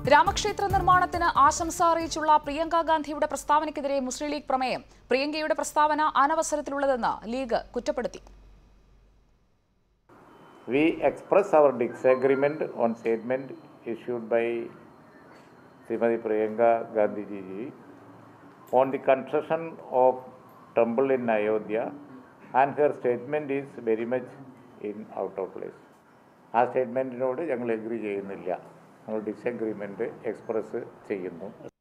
രാമക്ഷേത്ര നിർമ്മാണത്തിന് ആശംസ അറിയിച്ചുള്ള പ്രിയങ്ക ഗാന്ധിയുടെ പ്രസ്താവനയ്ക്കെതിരെ മുസ്ലിം ലീഗ് പ്രമേയം പ്രിയങ്കയുടെ പ്രസ്താവന അനവസരത്തിലുള്ളതെന്ന് ലീഗ് കുറ്റപ്പെടുത്തി We express our disagreement on statement issued by Srimati Priyanka Gandhi ji on the construction of temple in Ayodhya and her statement is very much in out of place. ആ സ്റ്റേറ്റ്മെൻറ്റിനോട് ഞങ്ങൾ agree ചെയ്യുന്നില്ല ഞങ്ങൾ disagreement express ചെയ്യുന്നു